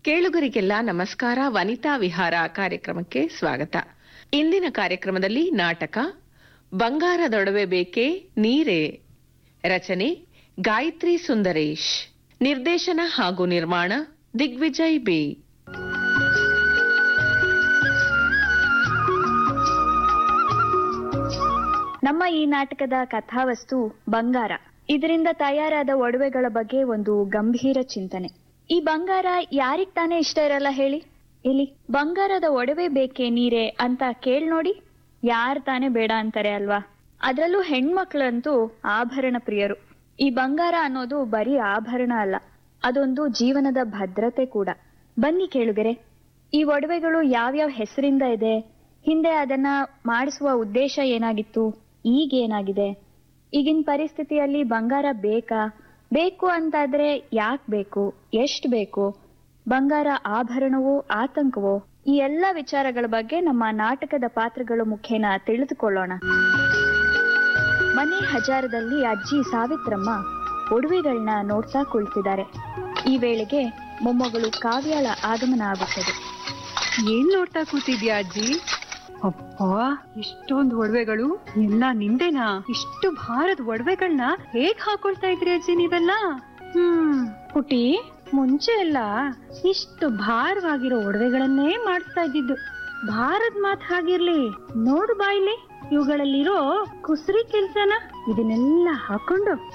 ಕೇಳುಗರಿಗೆಲ್ಲ ನಮಸ್ಕಾರ ವನಿತಾ ವಿಹಾರ ಕಾರ್ಯಕ್ರಮಕ್ಕೆ ಸ್ವಾಗತ ಇಂದಿನ ಕಾರ್ಯಕ್ರಮದಲ್ಲಿ ನಾಟಕ ಬಂಗಾರದೊಡವೆ ಬೇಕೆ ನೀರೇ ರಚನೆ ಗಾಯತ್ರಿ ಸುಂದರೇಶ್ ನಿರ್ದೇಶನ ಹಾಗೂ ನಿರ್ಮಾಣ ದಿಗ್ವಿಜಯ್ ಬಿ ನಮ್ಮ ಈ ನಾಟಕದ ಕಥಾವಸ್ತು ಬಂಗಾರ ಇದರಿಂದ ತಯಾರಾದ ಒಡವೆಗಳ ಬಗ್ಗೆ ಒಂದು ಗಂಭೀರ ಚಿಂತನೆ ಈ ಬಂಗಾರ ಯಾರಿಗ್ ತಾನೇ ಇಷ್ಟ ಇರಲ್ಲ ಹೇಳಿ ಇಲ್ಲಿ ಬಂಗಾರದ ಒಡವೆ ಬೇಕೇ ನೀರೇ ಅಂತ ಕೇಳ್ ನೋಡಿ ಯಾರ್ ತಾನೇ ಬೇಡ ಅಂತಾರೆ ಅಲ್ವಾ ಅದ್ರಲ್ಲೂ ಹೆಣ್ಮಕ್ಳಂತೂ ಆಭರಣ ಪ್ರಿಯರು ಈ ಬಂಗಾರ ಅನ್ನೋದು ಬರೀ ಆಭರಣ ಅಲ್ಲ ಅದೊಂದು ಜೀವನದ ಭದ್ರತೆ ಕೂಡ ಬನ್ನಿ ಕೇಳುಗರೆ ಈ ಒಡವೆಗಳು ಯಾವ್ಯಾವ ಹೆಸರಿಂದ ಇದೆ ಹಿಂದೆ ಅದನ್ನ ಮಾಡಿಸುವ ಉದ್ದೇಶ ಏನಾಗಿತ್ತು ಈಗ ಏನಾಗಿದೆ ಈಗಿನ ಪರಿಸ್ಥಿತಿಯಲ್ಲಿ ಬಂಗಾರ ಬೇಕಾ ಬೇಕು ಅಂತಾದ್ರೆ ಯಾಕ್ ಬೇಕು ಎಷ್ಟ್ ಬೇಕು ಬಂಗಾರ ಆಭರಣವೋ ಆತಂಕವೋ ಈ ಎಲ್ಲ ವಿಚಾರಗಳ ಬಗ್ಗೆ ನಮ್ಮ ನಾಟಕದ ಪಾತ್ರಗಳು ಮುಖೇನ ತಿಳಿದುಕೊಳ್ಳೋಣ ಮನೆ ಹಜಾರದಲ್ಲಿ ಅಜ್ಜಿ ಸಾವಿತ್ರಮ್ಮ ಒಡವೆಗಳನ್ನ ನೋಡ್ತಾ ಕುಳಿತಿದ್ದಾರೆ ಈ ವೇಳೆಗೆ ಮೊಮ್ಮಗಳು ಕಾವ್ಯಾಳ ಆಗಮನ ಆಗುತ್ತದೆ ಏನ್ ನೋಡ್ತಾ ಕೂತಿದ್ಯಾ ಅಜ್ಜಿ ಅಪ್ಪ ಇಷ್ಟೊಂದ್ ಒಡವೆಗಳು ಎಲ್ಲ ನಿಂದೇನಾ ಇಷ್ಟು ಭಾರದ ಒಡವೆಗಳನ್ನ ಹೇಗ್ ಹಾಕೊಳ್ತಾ ಇದ್ರಿ ಅಜ್ಜಿ ನೀವೆಲ್ಲ ಹ್ಮ್ ಪುಟಿ ಮುಂಚೆ ಎಲ್ಲ ಇಷ್ಟು ಭಾರವಾಗಿರೋ ಒಡವೆಗಳನ್ನೇ ಮಾಡಿಸ್ತಾ ಇದ್ದಿದ್ದು ಭಾರದ್ ಮಾತ್ ಹಾಗಿರ್ಲಿ ನೋಡು ಬಾಯ್ಲಿ ಇವುಗಳಲ್ಲಿರೋ ಕುಸ್ರಿ ಕೆಲ್ಸನ ಇದನ್ನೆಲ್ಲ ಹಾಕೊಂಡು